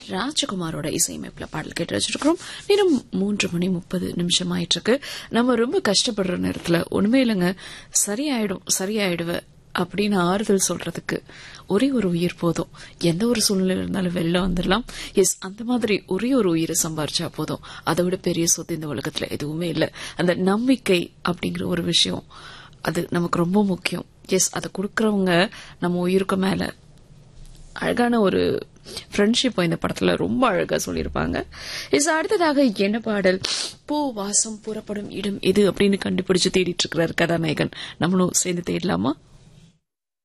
ராஜகுமாரோட இசையமைப்புல பாடல் கேட்டு வச்சிருக்கிறோம் நேரம் மூன்று மணி முப்பது நிமிஷம் ஆயிட்டு இருக்கு நம்ம ரொம்ப கஷ்டப்படுற நேரத்துல ஒண்ணுமே இல்லைங்க சரியாயிடும் சரியாயிடுவ அப்படின்னு ஆறுதல் சொல்றதுக்கு ஒரே ஒரு உயிர் போதும் எந்த ஒரு சூழ்நிலை இருந்தாலும் வெளில வந்துடலாம் எஸ் அந்த மாதிரி ஒரே ஒரு உயிரை சம்பாரிச்சா போதும் அதை விட பெரிய சொத்து இந்த உலகத்துல எதுவுமே இல்லை அந்த நம்பிக்கை அப்படிங்கிற ஒரு விஷயம் அது நமக்கு ரொம்ப முக்கியம் எஸ் அதை கொடுக்கறவங்க நம்ம உயிருக்கு மேல அழகான ஒரு ஃப்ரெண்ட்ஷிப் இந்த படத்துல ரொம்ப அழகா சொல்லியிருப்பாங்க இஸ் அடுத்ததாக என்ன பாடல் பூ வாசம் புறப்படும் இடம் எது அப்படின்னு கண்டுபிடிச்சு தேடிட்டு இருக்கிறார் கதாநாயகன் நம்மளும் சேர்ந்து தேடலாமா